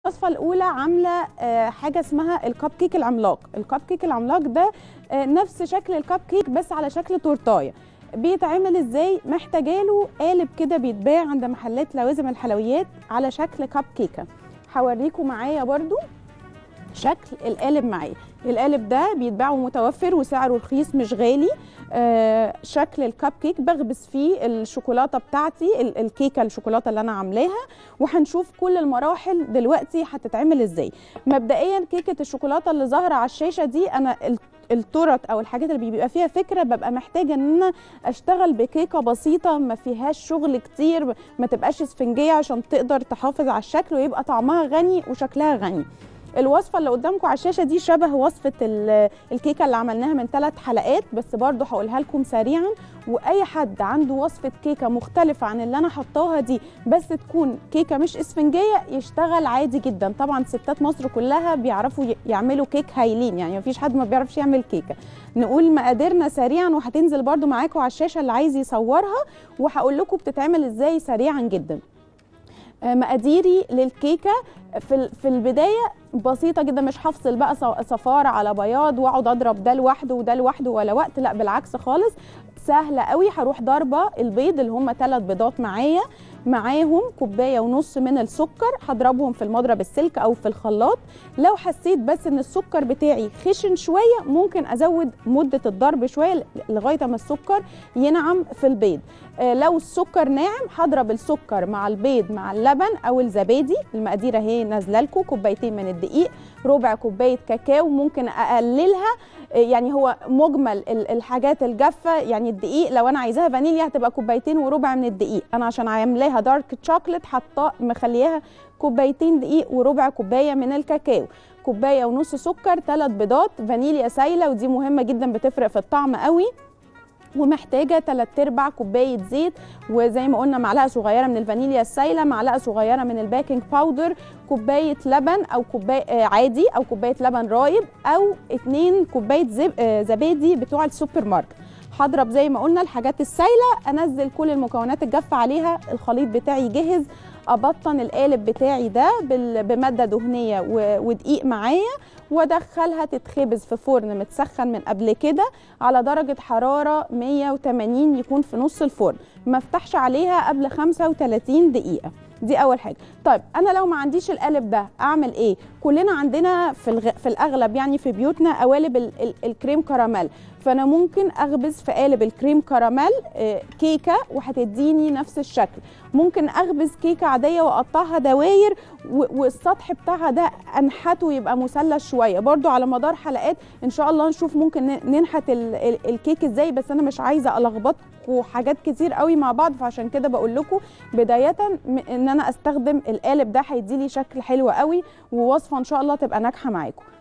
الوصفه الاولى عامله آه، حاجه اسمها الكب كيك العملاق الكب كيك العملاق ده آه، نفس شكل الكب كيك بس على شكل تورتايه بيتعمل ازاي محتاجاله قالب كده بيتباع عند محلات لوازم الحلويات على شكل كب كيكه هوريكم معايا برضو شكل القالب معايا القالب ده بيتباع متوفر وسعره رخيص مش غالي آه شكل الكب كيك بخبز فيه الشوكولاته بتاعتي ال- الكيكه الشوكولاته اللي انا عاملاها وهنشوف كل المراحل دلوقتي هتتعمل ازاي مبدئيا كيكه الشوكولاته اللي ظاهره على الشاشه دي انا ال- التورت او الحاجات اللي بيبقى فيها فكره ببقى محتاجه ان انا اشتغل بكيكه بسيطه ما فيهاش شغل كتير ما تبقاش اسفنجيه عشان تقدر تحافظ على الشكل ويبقى طعمها غني وشكلها غني الوصفه اللي قدامكم على الشاشه دي شبه وصفه ال- الكيكه اللي عملناها من ثلاث حلقات بس برضو هقولها لكم سريعا واي حد عنده وصفه كيكه مختلفه عن اللي انا حطاها دي بس تكون كيكه مش اسفنجيه يشتغل عادي جدا طبعا ستات مصر كلها بيعرفوا ي- يعملوا كيك هايلين يعني مفيش حد ما بيعرفش يعمل كيكه نقول مقاديرنا سريعا وهتنزل برضو معاكم على الشاشه اللي عايز يصورها وهقول لكم بتتعمل ازاي سريعا جدا آه، مقاديري للكيكه في ال- في البدايه بسيطه جدا مش هفصل بقى ص- صفاره على بياض واقعد اضرب ده لوحده وده لوحده ولا وقت لا بالعكس خالص سهله قوي هروح ضاربه البيض اللي هم ثلاث بيضات معايا معاهم كوبايه ونص من السكر هضربهم في المضرب السلك او في الخلاط لو حسيت بس ان السكر بتاعي خشن شويه ممكن ازود مده الضرب شويه ل- لغايه ما السكر ينعم في البيض آه، لو السكر ناعم هضرب السكر مع البيض مع اللبن او الزبادي المقادير اهي نازله لكم كوبايتين من الدقيق ربع كوبايه كاكاو ممكن اقللها آه، يعني هو مجمل ال- الحاجات الجافه يعني الدقيق لو انا عايزاها فانيليا هتبقى كوبايتين وربع من الدقيق انا عشان عاملاها دارك تشوكلت حاطه مخلياها كوبايتين دقيق وربع كوبايه من الكاكاو كوبايه ونص سكر ثلاث بيضات فانيليا سايله ودي مهمه جدا بتفرق في الطعم قوي ومحتاجه 3 ارباع كوبايه زيت وزي ما قلنا معلقه صغيره من الفانيليا السايله معلقه صغيره من البيكنج باودر كوبايه لبن او كوبايه آه، عادي او كوبايه لبن رايب او اتنين كوبايه زب... آه، زبادي بتوع السوبر ماركت هضرب زي ما قلنا الحاجات السايله انزل كل المكونات الجافه عليها الخليط بتاعي جهز ابطن القالب بتاعي ده بال- بماده دهنيه و- ودقيق معايا وادخلها تتخبز في فرن متسخن من قبل كده على درجه حراره 180 يكون في نص الفرن ما افتحش عليها قبل 35 دقيقه دي اول حاجه طيب انا لو ما عنديش القالب ده اعمل ايه كلنا عندنا في الغ... في الاغلب يعني في بيوتنا قوالب ال... ال... الكريم كراميل فانا ممكن اخبز في قالب الكريم كراميل آه، كيكه وهتديني نفس الشكل ممكن اخبز كيكه عاديه واقطعها دواير و... والسطح بتاعها ده انحته يبقى مثلث شويه برضو على مدار حلقات ان شاء الله نشوف ممكن ن- ننحت ال... ال... الكيك ازاي بس انا مش عايزه الخبطكم حاجات كتير قوي مع بعض فعشان كده بقول لكم بدايه م- ان انا استخدم القالب ده هيديلي شكل حلو قوي ووصفه ان شاء الله تبقى ناجحه معاكم